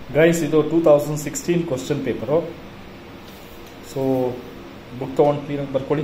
Guys ಇದು two thousand sixteen question paper so book ತೊಗೊಂಡು ಕ್ಲೀನಾಗಿ ಬರ್ಕೊಳ್ಳಿ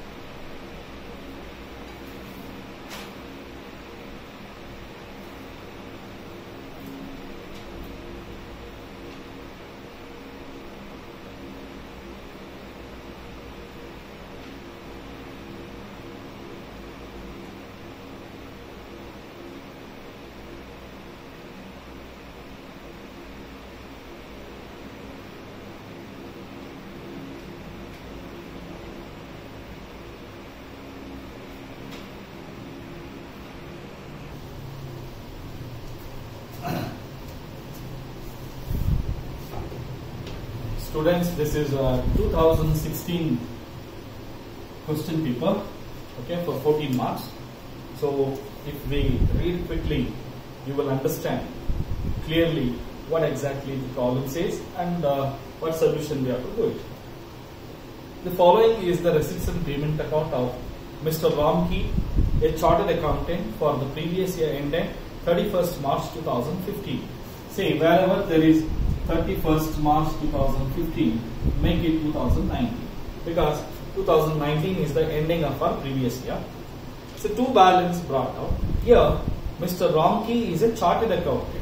Students, this is uh, 2016 question paper, okay, for 14 marks. So, if we read quickly, you will understand clearly what exactly the problem says and uh, what solution we have to do it. The following is the receipts and payment account of Mr. Ramki, a chartered accountant for the previous year ended 31st March 2015. Say wherever there is 31st March 2015, make it 2019 because 2019 is the ending of our previous year. So two balance brought out. Here, Mr. Ramki is a chartered accountant.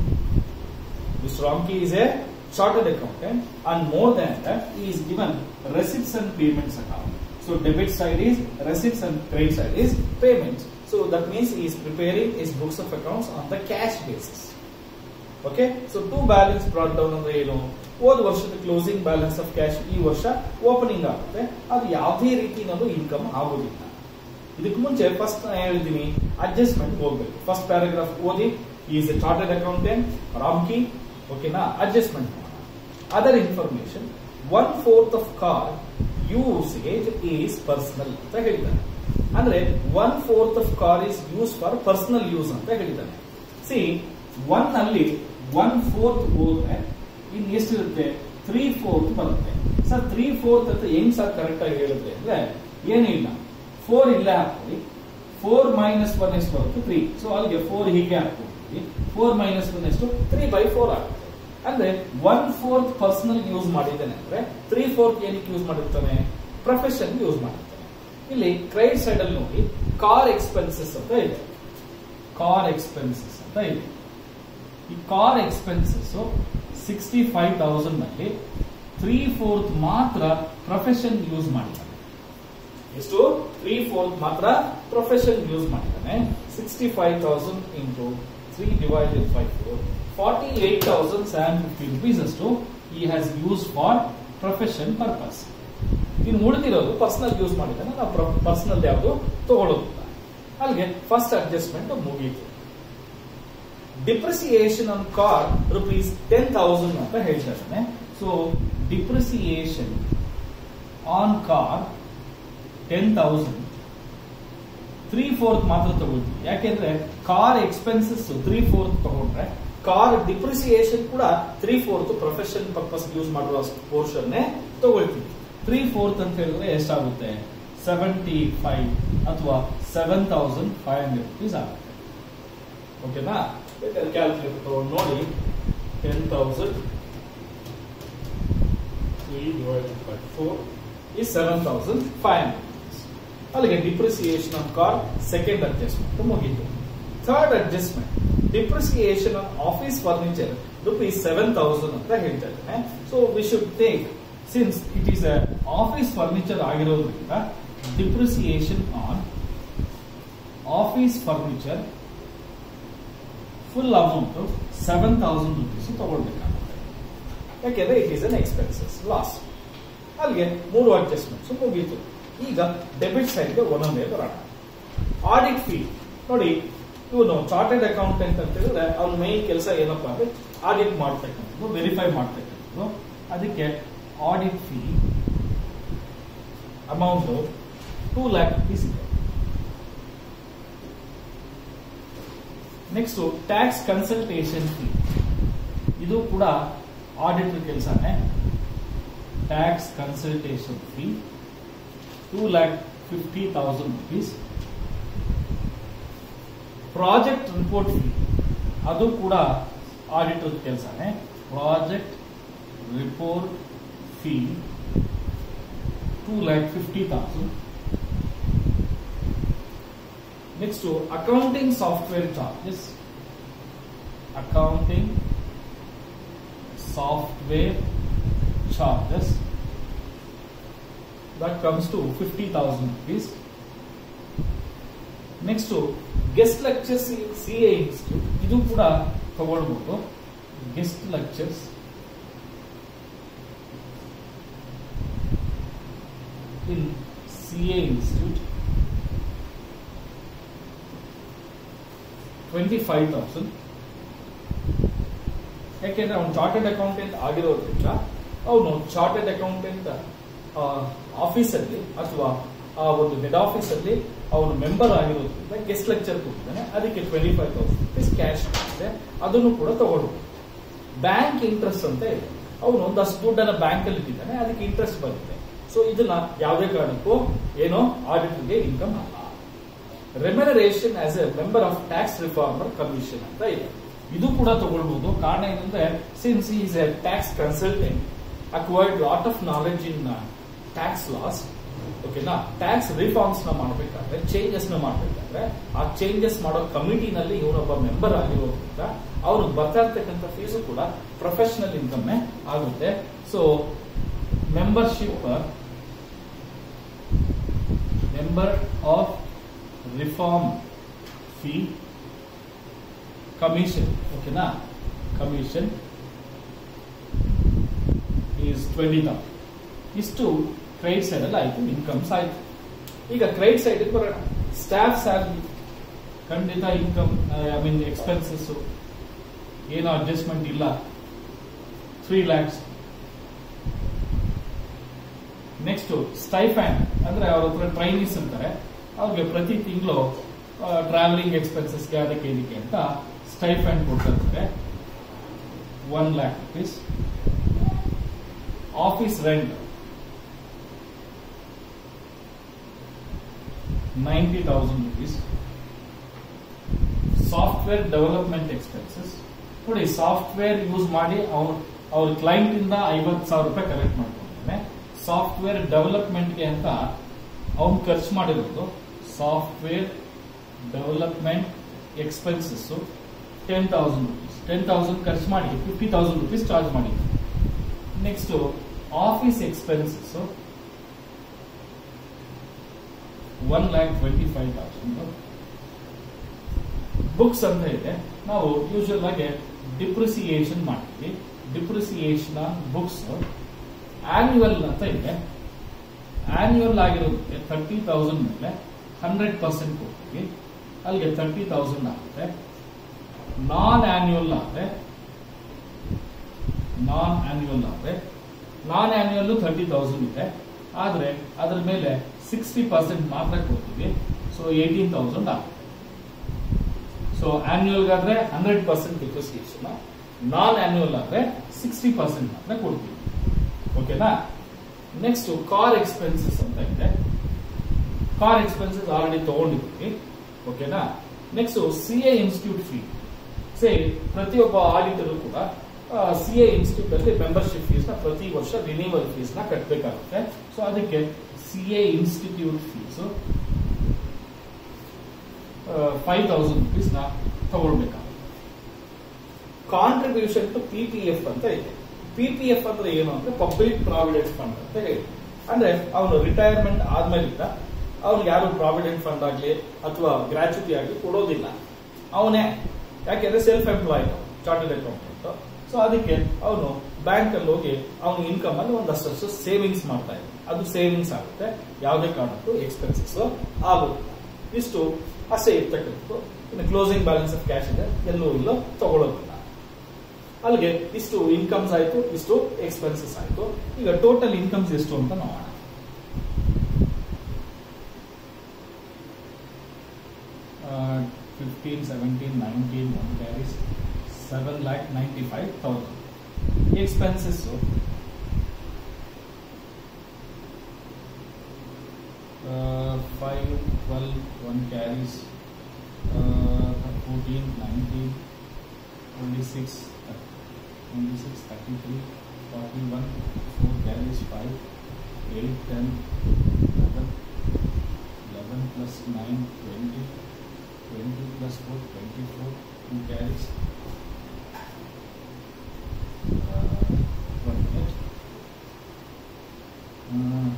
Mr. Ramki is a chartered accountant and more than that, he is given receipts and payments account. So debit side is receipts and credit side is payments. So that means he is preparing his books of accounts on the cash basis. Okay so to balance brought down ಅಂದ್ರೆ ಏನು ಹೋದ ವರ್ಷದ closing balance of cash ಈ ವರ್ಷ opening ಆಗುತ್ತೆ ಅದು ಯಾವುದೇ ರೀತಿನಲ್ಲೂ income ಆಗೋದಿಲ್ಲ ಇದಕ್ಕೆ ಮುಂಚೆ ಫಸ್ಟ್ ನಾನು ಹೇಳಿದ್ದೀನಿ ಅಡ್ಜಸ್ಟ್ಮೆಂಟ್ ಹೋಗ್ಬೇಕು ಫಸ್ಟ್ ಪ್ಯಾರಾಗ್ರಾಫ್ ಓದಿ is a chartered accountant Ramki ಓಕೆನಾ adjustment other information one fourth of car usage is personal ಅಂತ ಹೇಳಿದ್ದಾನೆ ಅಂದ್ರೆ one fourth of car is use for personal use ಅಂತ ಹೇಳಿದ್ದಾನೆ ಸಿ ಒನ್ ಅಲ್ಲಿ ಒನ್ ಫೋರ್ತ್ ಹೋದ್ರೆ ಇನ್ ಎಷ್ಟಿರುತ್ತೆ ತ್ರೀ ಫೋರ್ತ್ ಬರುತ್ತೆ ಸರ್ ತ್ರೀ ಫೋರ್ತ್ ಅಂತ ಹೆಂಗ್ ಸರ್ ಕರೆಕ್ಟ್ ಆಗಿ ಹೇಳಿದ್ರೆ ಅಂದ್ರೆ ಏನಿಲ್ಲ ಫೋರ್ ಇಲ್ಲೇ ಹಾಕ್ತೀವಿ ಫೋರ್ ಮೈನಸ್ ಒನ್ ಎಷ್ಟು ಬರುತ್ತೆ ತ್ರೀ ಸೊ ಅಲ್ಲಿಗೆ ಫೋರ್ ಹೀಗೆ ಹಾಕ್ತೀವಿ ಫೋರ್ ಮೈನಸ್ ಒನ್ ಎಷ್ಟು ತ್ರೀ ಬೈ ಫೋರ್ ಆಗುತ್ತೆ ಅಂದ್ರೆ ಒನ್ ಫೋರ್ತ್ ಪರ್ಸನಲ್ ಯೂಸ್ ಮಾಡಿದ್ದಾನೆ ಅಂದ್ರೆ ತ್ರೀ ಫೋರ್ತ್ ಏನಕ್ಕೆ ಯೂಸ್ ಮಾಡಿರ್ತಾನೆ ಪ್ರೊಫೆಷನ್ ಯೂಸ್ ಮಾಡಿರ್ತಾನೆ ಇಲ್ಲಿ ಕ್ರೆಡಿಟ್ ಸೈಡ್ ಅಲ್ಲಿ ನೋಡಿ ಕಾರ್ ಎಕ್ಸ್ಪೆನ್ಸಸ್ ಅಂತ ಇದೆ ಕಾರ್ ಎಕ್ಸ್ಪೆನ್ಸಸ್ ಅಂತ ಇದೆ ಈ car expenses sixty five thousand ನಲ್ಲಿ ತ್ರೀ ಫೋರ್ತ್ ಮಾತ್ರ ಪ್ರೊಫೆಷನ್ ಯೂಸ್ ಮಾಡಿದ್ದಾನೆ ಎಷ್ಟು ತ್ರೀ ಫೋರ್ತ್ ಮಾತ್ರ ಪ್ರೊಫೆಷನ್ ಯೂಸ್ ಮಾಡಿದ್ದಾನೆ sixty five thousand into three divided by four forty eight thousand seven fifty rupees ಅಷ್ಟು he has use for profession purpose ಇನ್ನು ಉಳಿದಿರೋದು personal use ಮಾಡಿದ್ದಾನೆ ನಾವು ಪರ್ಸನಲ್ ಯಾವುದು ತಗೊಳ್ಳೋದಿಲ್ಲ ಅಲ್ಲಿಗೆ ಫಸ್ಟ್ ಅಡ್ಜಸ್ಟ್ಮೆಂಟ್ ಮುಗೀತು depreciation on car rupees ten thousand ಅಂತ ಹೇಳ್ತಾ ಇದ್ದಾನೆ so depreciation on car ten thousand three fourth ಮಾತ್ರ ತಗೊಳ್ತೀವಿ ಯಾಕೆಂದ್ರೆ ಕಾರ್ ಎಕ್ಸ್ಪೆನ್ಸಸ್ ತ್ರೀ ಫೋರ್ತ್ ತಗೊಂಡ್ರೆ ಕಾರ್ ಡಿಪ್ರಿಸಿಯೇಷನ್ ಕೂಡ three fourth profession purpose use ಮಾಡುವ ಪೋರ್ಷನ್ ತಗೊಳ್ತೀವಿ ತ್ರೀ ಫೋರ್ತ್ ಅಂತ ಹೇಳಿದ್ರೆ ಎಷ್ಟಾಗುತ್ತೆ ಸೆವೆಂಟಿ ಫೈವ್ ಅಥವಾ seven thousand five hundred rupees ಆಗುತ್ತೆ ಓಕೆನಾ ಬೇಕಾದ್ರೆ ಕ್ಯಾಲ್ಕುಲೇಟರ್ ತಗೊಂಡು ನೋಡಿ ten thousand three divided by four ಈ ಸೆವೆನ್ ತೌಸಂಡ್ ಫೈವ್ ಹಂಡ್ರೆಡ್ ಅಲ್ಲಿಗೆ depreciation of car second adjustment ಮುಗೀತು third adjustment depreciation on office furniture rupees seven thousand ಅಂತ ಹೇಳ್ತಾ ಇದ್ದೇನೆ so we should take since it is office furniture ಆಗಿರೋದ್ರಿಂದ depreciation on office furniture full amount seven thousand rupees ತಗೊಳ್ಬೇಕಾಗುತ್ತೆ ಯಾಕೆಂದ್ರೆ it is an expenses loss ಅಲ್ಲಿಗೆ ಮೂರು adjustments ಮುಗೀತು ಈಗ ಡೆಬಿಟ್ ಸೈಡ್ಗೆ ಒಂದೊಂದೇ ಬರೋಣ ಆಡಿಟ್ ಫೀ ನೋಡಿ ಇವನು ಚಾರ್ಟೆಡ್ ಅಕೌಂಟೆಂಟ್ ಅಂತ ಹೇಳಿದ್ರೆ ಅವ್ನ ಮೈನ್ ಕೆಲಸ ಏನಪ್ಪಾ ಅಂದ್ರೆ ಆಡಿಟ್ ಮಾಡ್ತಕ್ಕಂಥದ್ದು ವೆರಿಫೈ ಮಾಡ್ತಕ್ಕಂಥದ್ದು ಅದಕ್ಕೆ audit fee amount two lakh rupees ಇದೆ ನೆಕ್ಸ್ಟ್ ಟ್ಯಾಕ್ಸ್ ಕನ್ಸಲ್ಟೇಷನ್ ಫೀ ಇದು ಕೂಡ ಆಡಿಟರ್ ಕೆಲಸನೇ tax consultation fee two lakh fifty thousand rupees project report fee ಅದು ಕೂಡ ಆಡಿಟರ್ ಕೆಲಸನೇ project report fee two lakh fifty thousand next accounting software charges accounting software charges that comes to 50,000 rupees. Next guest lectures C A institute ಇದು ಕೂಡ ತಗೊಳ್ಬಹುದು guest lectures in C A institute twenty five thousand ಯಾಕೆಂದ್ರೆ ಅವನು chartered accountant ಆಗಿರೋದ್ರಿಂದ ಅವನು chartered accountant ಆಫೀಸಲ್ಲಿ ಅಥವಾ ಆ ಒಂದು ಹೆಡ್ ಆಫೀಸ್ ಅಲ್ಲಿ ಅವನು ಮೆಂಬರ್ ಆಗಿರೋದ್ರಿಂದ ಗೆಸ್ಟ್ ಲೆಕ್ಚರ್ ಕೊಟ್ಟಿದ್ದಾನೆ ಅದಕ್ಕೆ twenty five thousand rupees cash ಇದೆ ಅದನ್ನು ಕೂಡ ತಗೊಳ್ಬಹುದು ಬ್ಯಾಂಕ್ ಇಂಟ್ರೆಸ್ಟ್ ಅಂತ ಇದೆ ಅವನು ಒಂದಷ್ಟು ದುಡ್ಡನ್ನ ಬ್ಯಾಂಕ್ ಅಲ್ಲಿ ಇಟ್ಟಿದ್ದಾನೆ ಅದಕ್ಕೆ ಇಂಟ್ರೆಸ್ಟ್ ಬರುತ್ತೆ ಸೊ ಇದನ್ನ ಯಾವುದೇ ಕಾರಣಕ್ಕೂ ಏನೋ ಆಡಿಟರ್ಗೆ ಇನ್ಕಮ್ ಅಲ್ಲ remuneration as a member of tax reformer commission ಅಂತ ಇದೆ ಇದು ಕೂಡ ತಗೊಳ್ಬಹುದು ಕಾರಣ ಏನಂದ್ರೆ since is a tax consultant acquired lot of knowledge in tax laws ಓಕೆನಾ ಟ್ಯಾಕ್ಸ್ ರಿಫಾರ್ಮ್ಸ್ ನ ಮಾಡಬೇಕಾದ್ರೆ ಚೇಂಜಸ್ ನ ಮಾಡಬೇಕಾದ್ರೆ ಆ ಚೇಂಜಸ್ ಮಾಡೋ ಕಮಿಟಿನಲ್ಲಿ ಇವನೊಬ್ಬ ಮೆಂಬರ್ ಆಗಿರೋದ್ರಿಂದ ಅವ್ರಿಗೆ ಬರ್ತಾ ಇರ್ತಕ್ಕಂಥ ಫೀಸು ಕೂಡ ಪ್ರೊಫೆಷನಲ್ ಇನ್ಕಮ್ ಆಗುತ್ತೆ so membership member of reform fee commission ಓಕೆನಾ ಕಮಿಷನ್ ಈಸ್ ಟ್ವೆಂಟಿ ತೌಸಂಡ್ ಇಷ್ಟು ಕ್ರೆಡಿಟ್ ಸೈಡ್ ಅಲ್ಲಿ ಆಯ್ತು ಇನ್ಕಮ್ಸ್ ಆಯ್ತು ಈಗ ಕ್ರೆಡಿಟ್ ಸೈಡ್ ಬರೋಣ ಸ್ಟಾಫ್ ಸ್ಯಾಲರಿ ಖಂಡಿತ ಇನ್ಕಮ್ ಐ ಮೀನ್ ಎಕ್ಸ್ಪೆನ್ಸಸ್ ಏನೋ ಅಡ್ಜಸ್ಟ್ಮೆಂಟ್ ಇಲ್ಲ ತ್ರೀ ಲ್ಯಾಕ್ಸ್ ನೆಕ್ಸ್ಟ್ ಸ್ಟೈಫ್ಯಾಂಡ್ ಅಂದ್ರೆ ಅವ್ರ ಹತ್ರ ಟ್ರೈನೀಸ್ ಅಂತಾರೆ ಅವ್ರಿಗೆ ಪ್ರತಿ ತಿಂಗಳು ಟ್ರಾವೆಲಿಂಗ್ ಎಕ್ಸ್ಪೆನ್ಸಸ್ಗೆ ಅದಕ್ಕೆ ಇದಕ್ಕೆ ಅಂತ ಸ್ಟೈಫ್ಯಾಂಡ್ ಕೊಡ್ತಾರೆ one lakh rupees office rent ninety thousand rupees software development expenses ನೋಡಿ ಸಾಫ್ಟ್ವೇರ್ ಯೂಸ್ ಮಾಡಿ ಅವ್ರ ಅವ್ರ ಕ್ಲೈಂಟ್ ಇಂದ ಐವತ್ತು ಸಾವಿರ ರೂಪಾಯಿ ಕಲೆಕ್ಟ್ ಮಾಡ್ಕೊಂಡಿದ್ದಾನೆ ಸಾಫ್ಟ್ವೇರ್ ಡೆವಲಪ್ಮೆಂಟ್ಗೆ ಅಂತ ಅವ್ನು ಖರ್ಚು ಮಾಡಿರೋದು software development expenses ten thousand rupees ten thousand ಖರ್ಚು ಮಾಡಿ ಫಿಫ್ಟಿ ತೌಸಂಡ್ ರುಪೀಸ್ ಚಾರ್ಜ್ ಮಾಡಿ next office expenses one lakh twenty five thousand books ಅಂತ ಇದೆ ನಾವು ಯೂಶುವಲ್ ಆಗಿ ಡಿಪ್ರಿಸಿಯೇಷನ್ ಮಾಡ್ತೀವಿ ಡಿಪ್ರಿಸಿಯೇಷನ್ ಬುಕ್ಸ್ ಆನ್ಯುವಲ್ ಅಂತ ಇದೆ ಆನ್ಯುವಲ್ ಆಗಿರೋದಕ್ಕೆ ಥರ್ಟಿ ತೌಸಂಡ್ ಮೇಲೆ ಹಂಡ್ರೆಡ್ ಪರ್ಸೆಂಟ್ ಕೊಡ್ತೀವಿ ಅಲ್ಲಿಗೆ ತರ್ಟಿ ತೌಸಂಡ್ ಆಗುತ್ತೆ ನಾನ್ ಆನ್ಯುವಲ್ ಆದ್ರೆ ನಾನ್ ಆನ್ಯುವಲ್ ಆದ್ರೆ ನಾನ್ ಆನ್ಯುವಲ್ ಥರ್ಟಿ ತೌಸಂಡ್ ಇದೆ ಆದ್ರೆ ಅದ್ರ ಮೇಲೆ ಸಿಕ್ಸ್ಟಿ ಪರ್ಸೆಂಟ್ ಮಾತ್ರ ಕೊಡ್ತೀವಿ ಸೊ ಏಯ್ಟೀನ್ ತೌಸಂಡ್ ಆಗುತ್ತೆ ಸೊ ಆನ್ಯುವಲ್ ಆದ್ರೆ hundred percent depreciation non annual ಆದ್ರೆ ಸಿಕ್ಸ್ಟಿ ಪರ್ಸೆಂಟ್ ಮಾತ್ರ ಕೊಡ್ತೀವಿ ಓಕೆನಾ ನೆಕ್ಸ್ಟ್ ಕಾರ್ ಎಕ್ಸ್ಪೆನ್ಸಸ್ ಅಂತ ಇದೆ ಕಾರ್ ಎಕ್ಸ್ಪೆನ್ಸಸ್ ಆಲ್ರೆಡಿ ತಗೊಂಡಿದ್ದೀವಿ ಓಕೆನಾ next C A institute fee say ಪ್ರತಿಯೊಬ್ಬ ಆಡಿಟರ್ ಕೂಡ ಸಿ ಎ ಇನ್ಸ್ಟಿಟ್ಯೂಟ್ ಅಲ್ಲಿ ಮೆಂಬರ್ಶಿಪ್ ಫೀಸ್ ನ ಪ್ರತಿ ವರ್ಷ ರಿನಿವಲ್ ಫೀಸ್ ನ ಕಟ್ಟಬೇಕಾಗುತ್ತೆ ಸೊ ಅದಕ್ಕೆ C A institute fees five thousand rupees ನ ತಗೊಳ್ಬೇಕಾಗುತ್ತೆ contribution to P P F ಅಂತ ಇದೆ ಪಿ ಪಿ ಎಫ್ ಅಂದ್ರೆ ಏನು ಅಂದ್ರೆ ಪಬ್ಲಿಕ್ ಪ್ರಾವಿಡೆಂಟ್ ಫಂಡ್ ಅಂತ ಹೇಳಿ ಅಂದ್ರೆ ಅವನು ರಿಟೈರ್ಮೆಂಟ್ ಆದ್ಮೇಲಿಂದ ಅವ್ನಿಗೆ ಯಾರು ಪ್ರಾವಿಡೆಂಟ್ ಫಂಡ್ ಆಗ್ಲಿ ಅಥವಾ ಗ್ರಾಚ್ಯುಟಿ ಆಗ್ಲಿ ಕೊಡೋದಿಲ್ಲ ಅವನೇ ಯಾಕೆಂದ್ರೆ self employed chartered accountant so ಅದಕ್ಕೆ ಅವನು ಬ್ಯಾಂಕ್ ಅಲ್ಲಿ ಹೋಗಿ ಅವನ ಇನ್ಕಮ್ ಅಲ್ಲಿ ಒಂದಷ್ಟು ಸೇವಿಂಗ್ಸ್ ಮಾಡ್ತಾ ಇದ್ದಾನೆ ಅದು ಸೇವಿಂಗ್ಸ್ ಆಗುತ್ತೆ ಯಾವುದೇ ಕಾರಣಕ್ಕೂ ಎಕ್ಸ್ಪೆನ್ಸಸ್ ಆಗುತ್ತೆ ಇಷ್ಟು ಅಷ್ಟೇ ಇರ್ತಕ್ಕಂಥದ್ದು ಇನ್ನು ಕ್ಲೋಸಿಂಗ್ ಬ್ಯಾಲೆನ್ಸ್ ಆಫ್ ಕ್ಯಾಶ್ ಇದೆ ಎಲ್ಲೂ ಇಲ್ಲೋ ತಗೊಳ್ಳೋದಿಲ್ಲ ಅಲ್ಲಿಗೆ ಇಷ್ಟು ಇನ್ಕಮ್ಸ್ ಆಯ್ತು ಇಷ್ಟು ಎಕ್ಸ್ಪೆನ್ಸಸ್ ಆಯ್ತು ಈಗ ಟೋಟಲ್ ಇನ್ಕಮ್ಸ್ ಎಷ್ಟು ಅಂತ ನೋಡೋಣ fifteen seventeen nineteen one carries seven lakh ninety five thousand expenses five twelve one carries fourteen nineteen twenty six twenty six thirty three forty one four carries five eight ten eleven eleven plus nine twenty twenty plus four twenty four two carries one minute. Uh,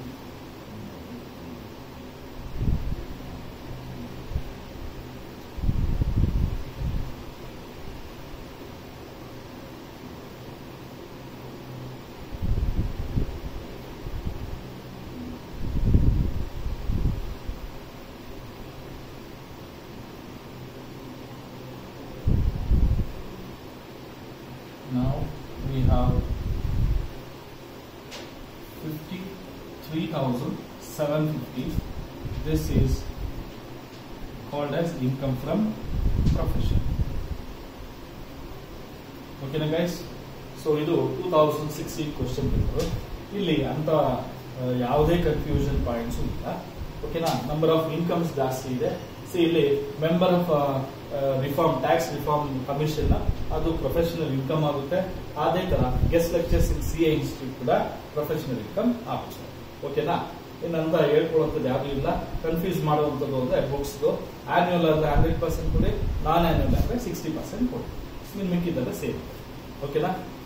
now we have fifty-three thousand seven fifty. This is called as income from profession. ಓಕೆನಾ guys so ಇದು two thousand sixteen question paper ಇಲ್ಲಿ ಅಂತ ಆ, ಯಾವುದೇ confusion points ಇಲ್ಲ ಓಕೆನಾ number of incomes ಜಾಸ್ತಿ ಇದೆ ಸಿ ಇಲ್ಲಿ member of reform tax reform commission ಅದು ಪ್ರೊಫೆಷನಲ್ ಇನ್ಕಮ್ ಆಗುತ್ತೆ ಅದೇ ತರ guest lectures in C A institute ಕೂಡ ಪ್ರೊಫೆಷನಲ್ ಇನ್ಕಮ್ ಆಗುತ್ತೆ ಓಕೆನಾ ಇನ್ನಂತ ಹೇಳ್ಕೊಳ್ಳುವಂಥದ್ದು ಯಾವುದು ಇಲ್ಲ ಕನ್ಫ್ಯೂಸ್ ಮಾಡುವಂಥದ್ದು ಅಂದ್ರೆ ಬುಕ್ಸ್ ಆನ್ಯುವಲ್ ಅಂದ್ರೆ ಹಂಡ್ರೆಡ್ ಪರ್ಸೆಂಟ್ ಕೊಡಿ ನಾನ್ ಆನ್ಯುವಲ್ ಅಂದ್ರೆ ಸಿಕ್ಸ್ಟಿ ಪರ್ಸೆಂಟ್ ಕೊಡಿ ಇನ್ನು ಮಿಕ್ಕಿದ್ದೆಲ್ಲ ಸೇಮ್ ಓಕೆನಾ